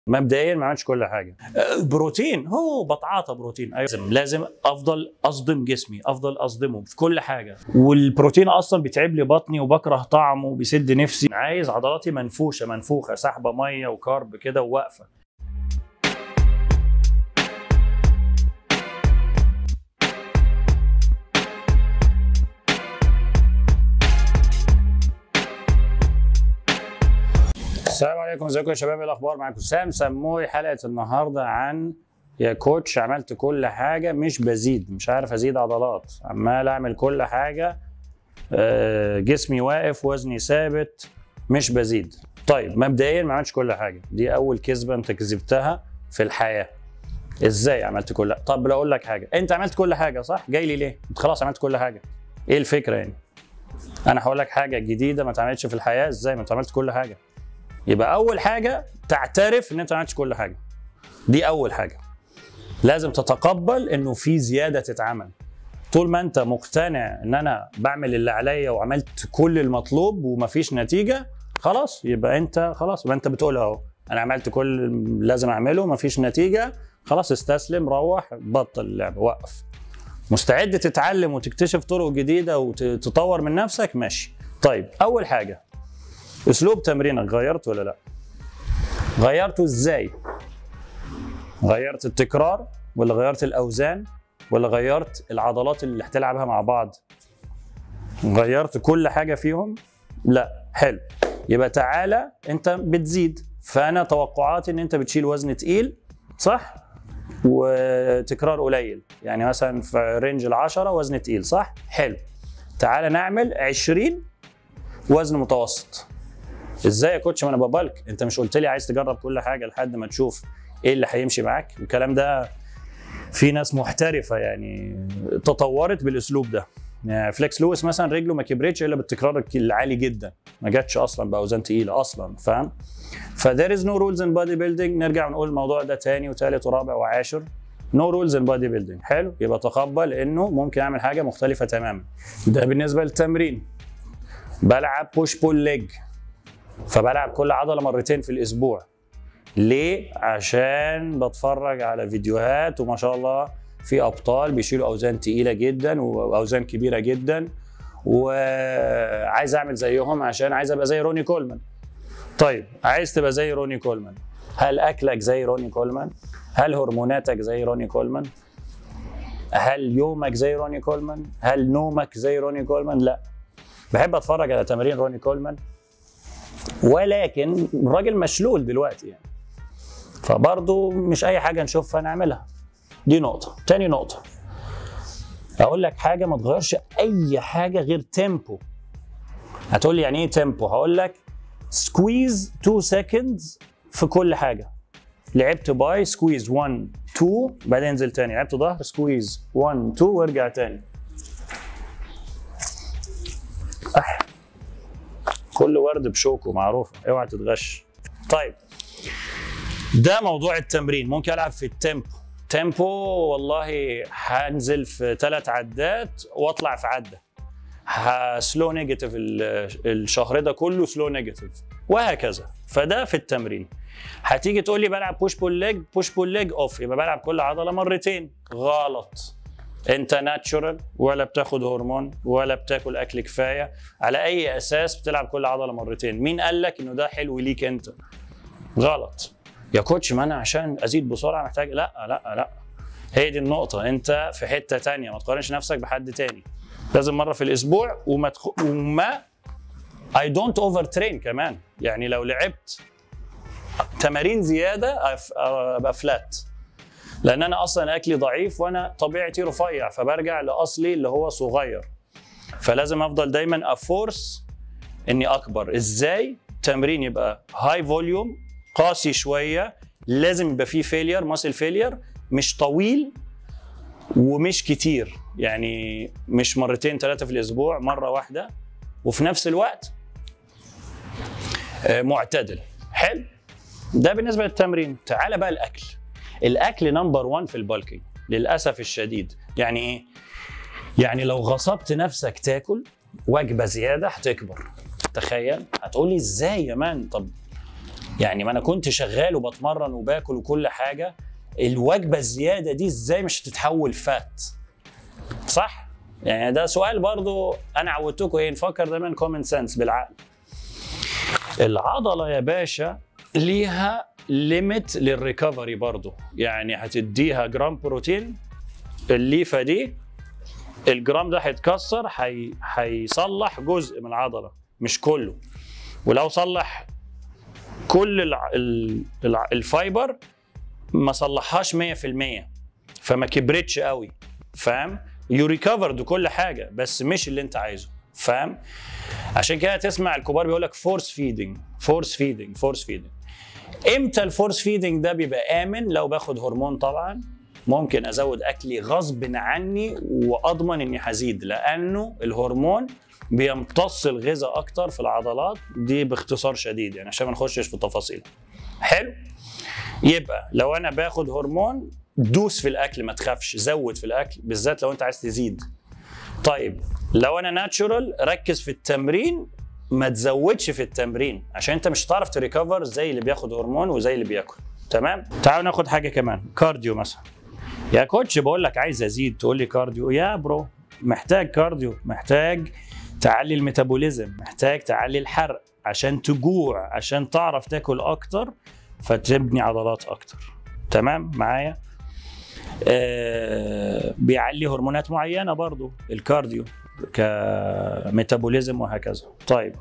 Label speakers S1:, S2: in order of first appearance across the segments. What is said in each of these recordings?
S1: مبدئيا ما عملتش كل حاجه آه، بروتين هو بتعاطى بروتين أيوة. لازم لازم افضل اصدم جسمي افضل اصدمه في كل حاجه والبروتين اصلا بيتعب لي بطني وبكره طعمه وبيسد نفسي عايز عضلاتي منفوشه منفوخه سحبه ميه وكارب كده وواقفه السلام عليكم ازيكم يا شباب ايه الاخبار معاكم سام سموي حلقه النهارده عن يا كوتش عملت كل حاجه مش بزيد مش عارف ازيد عضلات عمال اعمل كل حاجه آه، جسمي واقف وزني ثابت مش بزيد طيب مبدئيا ما عملتش كل حاجه دي اول كذبه انت كذبتها في الحياه ازاي عملت كل طب لو اقول لك حاجه انت عملت كل حاجه صح جاي لي ليه انت خلاص عملت كل حاجه ايه الفكره يعني انا هقول لك حاجه جديده ما اتعملتش في الحياه ازاي ما انت عملت كل حاجه يبقى اول حاجه تعترف ان انت ما عملتش كل حاجه دي اول حاجه لازم تتقبل انه في زياده تتعمل طول ما انت مقتنع ان انا بعمل اللي عليا وعملت كل المطلوب ومفيش نتيجه خلاص يبقى انت خلاص يبقى انت بتقول اهو انا عملت كل اللي لازم اعمله مفيش نتيجه خلاص استسلم روح بطل اللعبه وقف مستعد تتعلم وتكتشف طرق جديده وتطور من نفسك ماشي طيب اول حاجه اسلوب تمرينك غيرته ولا لا غيرته ازاي غيرت التكرار ولا غيرت الاوزان ولا غيرت العضلات اللي هتلعبها مع بعض غيرت كل حاجه فيهم لا حلو يبقى تعالى انت بتزيد فانا توقعاتي ان انت بتشيل وزن تقيل صح وتكرار قليل يعني مثلا في رينج العشرة وزن تقيل صح حلو تعالى نعمل 20 وزن متوسط ازاي يا كوتش ما انا ببالك انت مش قلت لي عايز تجرب كل حاجه لحد ما تشوف ايه اللي هيمشي معاك الكلام ده في ناس محترفه يعني تطورت بالاسلوب ده يعني فليكس لويس مثلا رجله ما كبرتش الا بالتكرار العالي جدا ما جاتش اصلا باوزان تقيله اصلا فاهم فذير از نو رولز ان بادي بيلدينج نرجع نقول الموضوع ده تاني وتالت ورابع وعاشر نو رولز ان بادي بيلدينج حلو يبقى تقبل انه ممكن اعمل حاجه مختلفه تماما ده بالنسبه للتمرين بلعب بوش بول ليج فبلعب كل عضله مرتين في الاسبوع ليه عشان بتفرج على فيديوهات وما شاء الله في ابطال بيشيلوا اوزان تقيله جدا واوزان كبيره جدا وعايز اعمل زيهم عشان عايز ابقى زي روني كولمان طيب عايز تبقى زي روني كولمان هل اكلك زي روني كولمان هل هرموناتك زي روني كولمان هل يومك زي روني كولمان هل نومك زي روني كولمان لا بحب اتفرج على تمارين روني كولمان ولكن الراجل مشلول دلوقتي يعني فبرضه مش اي حاجه نشوفها نعملها دي نقطه تاني نقطه اقول لك حاجه ما تغيرش اي حاجه غير تيمبو هتقول لي يعني ايه تيمبو هقول لك سكويز 2 سكندز في كل حاجه لعبت باي سكويز 1 2 بعدين انزل تاني لعبت ظهر سكويز 1 2 وارجع تاني أح. كل ورد بشوكه معروفه اوعى تتغش طيب ده موضوع التمرين ممكن العب في التيمبو تيمبو والله هنزل في ثلاث عدات واطلع في عده سلو نيجاتيف الشهر ده كله سلو نيجاتيف وهكذا فده في التمرين هتيجي تقول لي بلعب بوش بول ليج بوش بول ليج اوف يبقى بلعب كل عضله مرتين غلط انت ناتشورال ولا بتاخد هرمون ولا بتاكل اكل كفايه على اي اساس بتلعب كل عضله مرتين مين قال لك انه ده حلو ليك انت غلط يا كوتش ما انا عشان ازيد بسرعه محتاج لا لا لا هي دي النقطه انت في حته تانية ما تقارنش نفسك بحد تاني لازم مره في الاسبوع وما تخ... وما اي دونت اوفر ترين كمان يعني لو لعبت تمارين زياده ابقى فلات لان انا اصلا اكلي ضعيف وانا طبيعتي رفيع فبرجع لاصلي اللي هو صغير فلازم افضل دايما افورس اني اكبر ازاي تمرين يبقى هاي فوليوم قاسي شويه لازم يبقى فيه فيلير ماسل فيلير مش طويل ومش كتير يعني مش مرتين ثلاثه في الاسبوع مره واحده وفي نفس الوقت معتدل حلو ده بالنسبه للتمرين تعال بقى الاكل الاكل نمبر 1 في البالكينج للاسف الشديد يعني ايه يعني لو غصبت نفسك تاكل وجبه زياده هتكبر تخيل هتقولي ازاي يا مان طب يعني ما انا كنت شغال وبتمرن وباكل وكل حاجه الوجبه الزياده دي ازاي مش هتتحول فات صح يعني ده سؤال برضو انا عودتكم ايه نفكر دايما كومن سنس بالعقل العضله يا باشا ليها ليميت للريكفري برضو يعني هتديها جرام بروتين الليفه دي الجرام ده هيتكسر هي- هيصلح جزء من العضله مش كله ولو صلح كل الع... ال- الع... الفايبر ما صلحهاش 100% فما كبرتش قوي فاهم يو ريكفرد كل حاجه بس مش اللي انت عايزه فاهم عشان كده تسمع الكبار بيقول لك فورس فيدنج فورس فيدنج فورس فيدنج امتى الفورس فيدنج ده بيبقى امن لو باخد هرمون طبعا ممكن ازود اكلي غصب عني واضمن اني هزيد لانه الهرمون بيمتص الغذاء اكتر في العضلات دي باختصار شديد يعني عشان ما نخشش في التفاصيل حلو يبقى لو انا باخد هرمون دوس في الاكل ما تخافش زود في الاكل بالذات لو انت عايز تزيد طيب لو انا ناتشورال ركز في التمرين ما تزودش في التمرين عشان انت مش هتعرف تريكفر زي اللي بياخد هرمون وزي اللي بياكل تمام تعالوا ناخد حاجه كمان كارديو مثلا يا كوتش بقول لك عايز ازيد تقول لي كارديو يا برو محتاج كارديو محتاج تعلي الميتابوليزم محتاج تعلي الحرق عشان تجوع عشان تعرف تاكل اكتر فتبني عضلات اكتر تمام معايا آه بيعلي هرمونات معينه برضو الكارديو كميتابوليزم وهكذا طيب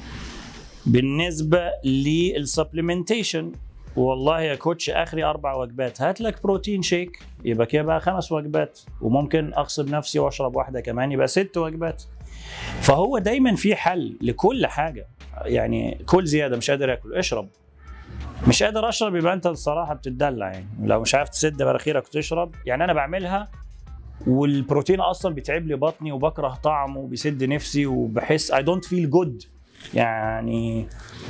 S1: بالنسبه للسبلمنتيشن والله يا كوتش اخري اربع وجبات هات لك بروتين شيك يبقى كده بقى خمس وجبات وممكن اغصب نفسي واشرب واحده كمان يبقى ست وجبات فهو دايما في حل لكل حاجه يعني كل زياده مش قادر اكل اشرب مش قادر اشرب يبقى انت الصراحه بتدلع يعني لو مش عارف تسد مناخيرك وتشرب يعني انا بعملها والبروتين اصلا بيتعب لي بطني وبكره طعمه وبيسد نفسي وبحس اي دونت فيل جود يعني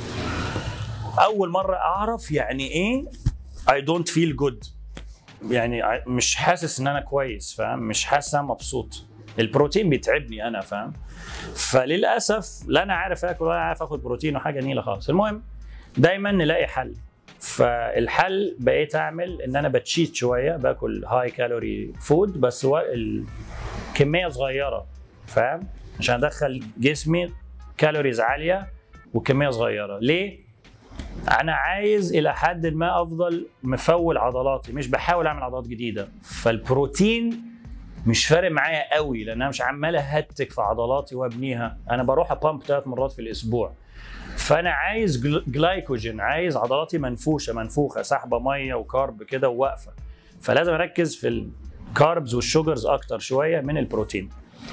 S1: اول مره اعرف يعني ايه اي دونت فيل جود يعني مش حاسس ان انا كويس فاهم مش حاسس ان انا مبسوط البروتين بيتعبني انا فاهم فللاسف لا انا عارف اكل ولا عارف اخد بروتين وحاجه نيله خالص المهم دايما نلاقي حل فالحل بقيت اعمل ان انا بتشيت شويه باكل هاي كالوري فود بس هو الكميه صغيره فاهم عشان ادخل جسمي كالوريز عاليه وكميه صغيره ليه انا عايز الى حد ما افضل مفول عضلاتي مش بحاول اعمل عضلات جديده فالبروتين مش فارق معايا قوي لان انا مش عمال اهتك في عضلاتي وابنيها انا بروح ابامب ثلاث مرات في الاسبوع فانا عايز جل- جلايكوجين عايز عضلاتي منفوشه منفوخه سحبه ميه وكارب كده وواقفه فلازم اركز في الكاربز والشوجرز اكتر شويه من البروتين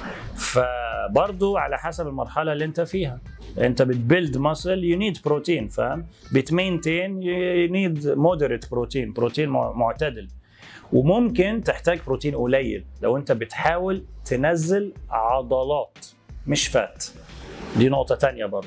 S1: فبرضو على حسب المرحله اللي انت فيها انت بتبيلد ماسل يو نيد بروتين فاهم بتمينتين يو نيد مودريت بروتين بروتين مع- معتدل وممكن تحتاج بروتين قليل لو انت بتحاول تنزل عضلات مش فات دي نقطه تانية برضو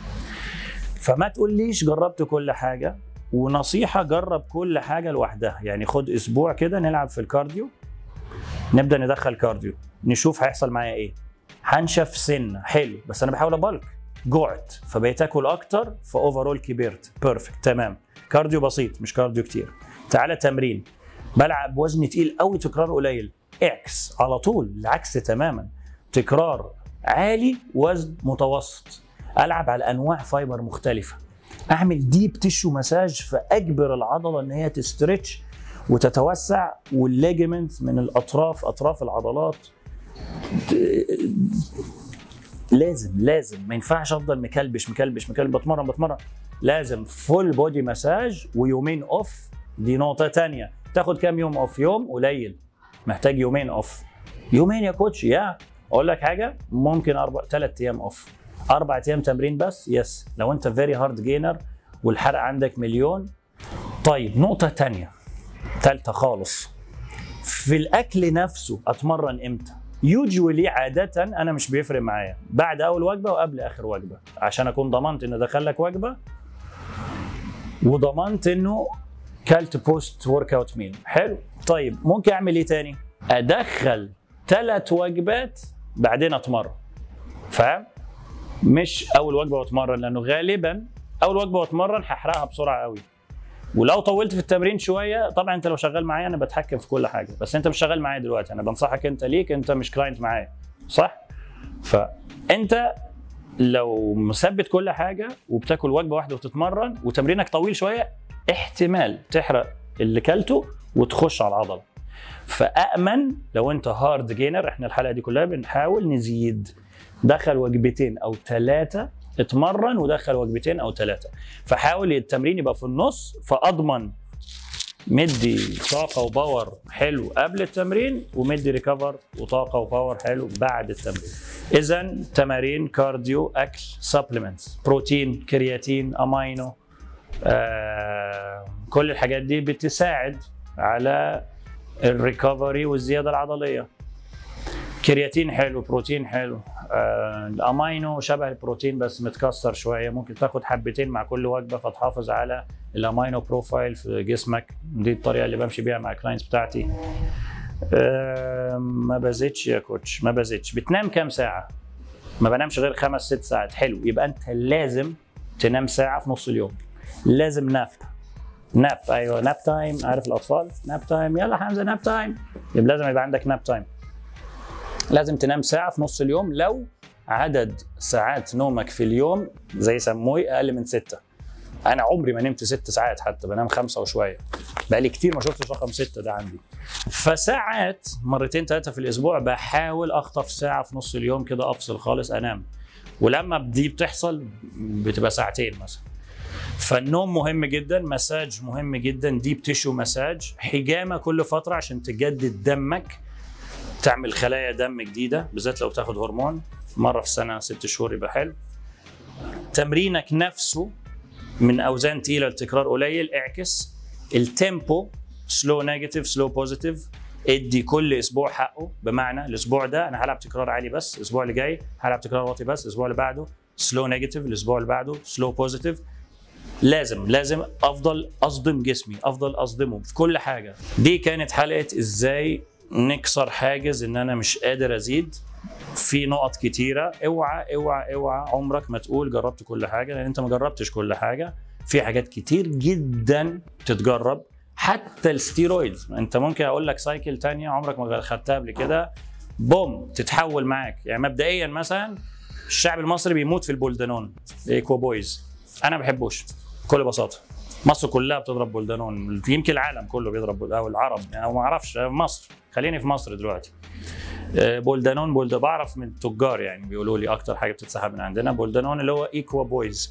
S1: فما تقوليش جربت كل حاجه ونصيحه جرب كل حاجه لوحدها يعني خد اسبوع كده نلعب في الكارديو نبدا ندخل كارديو نشوف هيحصل معايا ايه هنشف سنه حلو بس انا بحاول ابلك جعت فبقيت اكل اكتر فاوفرول كبرت بيرفكت تمام كارديو بسيط مش كارديو كتير تعالى تمرين بلعب بوزن تقيل قوي تكرار قليل اعكس على طول العكس تماما تكرار عالي وزن متوسط العب على انواع فايبر مختلفه اعمل ديب تيشو مساج فاجبر العضله ان هي تسترتش وتتوسع والليجمنت من الاطراف اطراف العضلات لازم لازم ما ينفعش افضل مكلبش مكلبش مكلبش بتمرن بتمرن لازم فول بودي مساج ويومين اوف دي نقطه تانية تاخد كام يوم اوف يوم قليل محتاج يومين اوف يومين يا كوتش يا اقول لك حاجه ممكن اربع ثلاث ايام اوف اربع ايام تمرين بس يس لو انت فيري هارد جينر والحرق عندك مليون طيب نقطه تانية ثالثه خالص في الاكل نفسه اتمرن امتى يوجولي عادة أنا مش بيفرق معايا بعد أول وجبة وقبل آخر وجبة عشان أكون ضمنت إن دخل لك وجبة وضمنت إنه كلت بوست ورك اوت ميل حلو طيب ممكن أعمل إيه تاني؟ أدخل ثلاث وجبات بعدين أتمرن فاهم؟ مش أول وجبة وأتمرن لأنه غالبا اول وجبه واتمرن هحرقها بسرعه قوي ولو طولت في التمرين شويه طبعا انت لو شغال معايا انا بتحكم في كل حاجه بس انت مش شغال معايا دلوقتي انا بنصحك انت ليك انت مش كلاينت معايا صح فانت لو مثبت كل حاجه وبتاكل وجبه واحده وتتمرن وتمرينك طويل شويه احتمال تحرق اللي كلته وتخش على العضله فامن لو انت هارد جينر احنا الحلقه دي كلها بنحاول نزيد دخل وجبتين او ثلاثه اتمرن ودخل وجبتين او ثلاثه فحاول التمرين يبقى في النص فاضمن مدي طاقه وباور حلو قبل التمرين ومدي ريكفر وطاقه وباور حلو بعد التمرين اذا تمارين كارديو اكل سبلمنتس بروتين كرياتين امينو آه كل الحاجات دي بتساعد على الريكفري والزياده العضليه كرياتين حلو بروتين حلو آه الامينو شبه البروتين بس متكسر شويه ممكن تاخد حبتين مع كل وجبه فتحافظ على الامينو بروفايل في جسمك دي الطريقه اللي بمشي بيها مع الكلاينتس بتاعتي آه ما بزيدش يا كوتش ما بزيدش بتنام كام ساعه ما بنامش غير خمس ست ساعات حلو يبقى انت لازم تنام ساعه في نص اليوم لازم ناب ناب ايوه ناب تايم عارف الاطفال ناب تايم يلا حمزه ناب تايم يبقى لازم يبقى عندك ناب تايم لازم تنام ساعه في نص اليوم لو عدد ساعات نومك في اليوم زي سموي اقل من سته انا عمري ما نمت ست ساعات حتى بنام خمسه وشويه بقالي كتير ما شفتش رقم سته ده عندي فساعات مرتين ثلاثه في الاسبوع بحاول اخطف ساعه في نص اليوم كده افصل خالص انام ولما دي بتحصل بتبقى ساعتين مثلا فالنوم مهم جدا مساج مهم جدا ديب تيشو مساج حجامه كل فتره عشان تجدد دمك تعمل خلايا دم جديده بالذات لو تاخد هرمون مره في السنه ست شهور يبقى حلو تمرينك نفسه من اوزان تقيله لتكرار قليل اعكس التيمبو سلو نيجاتيف سلو بوزيتيف ادي كل اسبوع حقه بمعنى الاسبوع ده انا هلعب تكرار عالي بس الاسبوع اللي جاي هلعب تكرار واطي بس الاسبوع اللي بعده سلو نيجاتيف الاسبوع اللي بعده سلو بوزيتيف لازم لازم افضل اصدم جسمي افضل اصدمه في كل حاجه دي كانت حلقه ازاي نكسر حاجز ان انا مش قادر ازيد في نقط كتيره اوعى اوعى اوعى عمرك ما تقول جربت كل حاجه لان انت ما جربتش كل حاجه في حاجات كتير جدا تتجرب حتى الستيرويدز انت ممكن اقول لك سايكل تانية عمرك ما خدتها قبل كده بوم تتحول معاك يعني مبدئيا مثلا الشعب المصري بيموت في البولدانون ايكو بويز انا ما بحبوش بكل بساطه مصر كلها بتضرب بولدانون يمكن العالم كله بيضرب او العرب يعني او ما اعرفش مصر خليني في مصر دلوقتي بولدانون بولد بعرف من التجار يعني بيقولوا لي اكتر حاجه بتتسحب من عندنا بولدانون اللي هو ايكوا بويز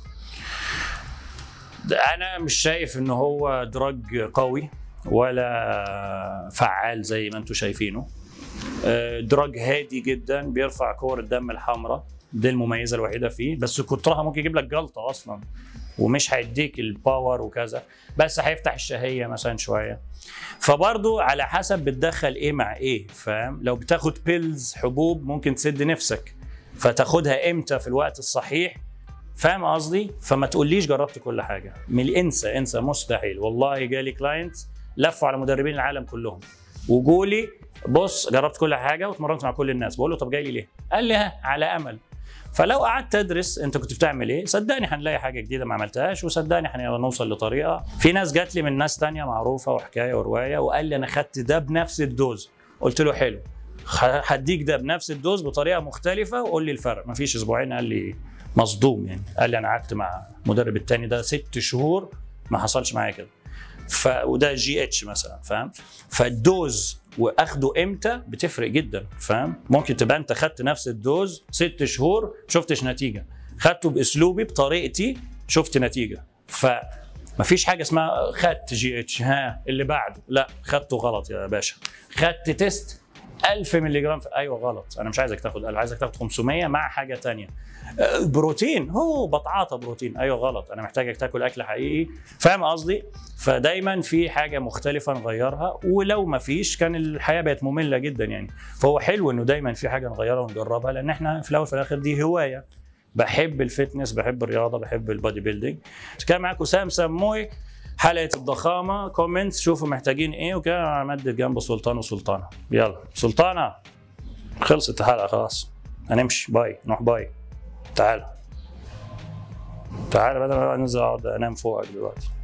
S1: انا مش شايف ان هو دراج قوي ولا فعال زي ما انتم شايفينه دراج هادي جدا بيرفع كور الدم الحمراء دي المميزه الوحيده فيه بس كترها ممكن يجيب لك جلطه اصلا ومش هيديك الباور وكذا بس هيفتح الشهيه مثلا شويه فبرضو على حسب بتدخل ايه مع ايه فاهم لو بتاخد بيلز حبوب ممكن تسد نفسك فتاخدها امتى في الوقت الصحيح فاهم قصدي فما تقوليش جربت كل حاجه من انسى انسى مستحيل والله جالي كلاينتس لفوا على مدربين العالم كلهم وجولي بص جربت كل حاجه واتمرنت مع كل الناس بقول له طب جاي لي ليه قال لي ها على امل فلو قعدت تدرس انت كنت بتعمل ايه صدقني هنلاقي حاجه جديده ما عملتهاش وصدقني هنوصل لطريقه في ناس جات لي من ناس تانية معروفه وحكايه وروايه وقال لي انا خدت ده بنفس الدوز قلت له حلو هديك ده بنفس الدوز بطريقه مختلفه وقول لي الفرق مفيش اسبوعين قال لي مصدوم يعني قال لي انا قعدت مع المدرب التاني ده ست شهور ما حصلش معايا كده ف وده جي اتش مثلا فاهم فالدوز واخده امتى بتفرق جدا فاهم ممكن تبقى انت خدت نفس الدوز ست شهور شفتش نتيجه خدته باسلوبي بطريقتي شفت نتيجه ف مفيش حاجه اسمها خدت جي اتش ها اللي بعده لا خدته غلط يا باشا خدت تيست 1000 مللي جرام في... ايوه غلط انا مش عايزك تاخد 1000 عايزك تاخد 500 مع حاجه تانية بروتين هو بتعاطى بروتين ايوه غلط انا محتاجك تاكل اكل حقيقي فاهم قصدي فدايما في حاجه مختلفه نغيرها ولو ما فيش كان الحياه بقت ممله جدا يعني فهو حلو انه دايما في حاجه نغيرها ونجربها لان احنا في الاول وفي الاخر دي هوايه بحب الفتنس بحب الرياضه بحب البادي بيلدينج كان معاكم سام سموي حلقه الضخامه كومنتس شوفوا محتاجين ايه وكده مدد جنب سلطان وسلطانه يلا سلطانه خلصت الحلقه خلاص هنمشي باي نروح باي تعال تعالى بدل ما انزل اقعد انام فوقك دلوقتي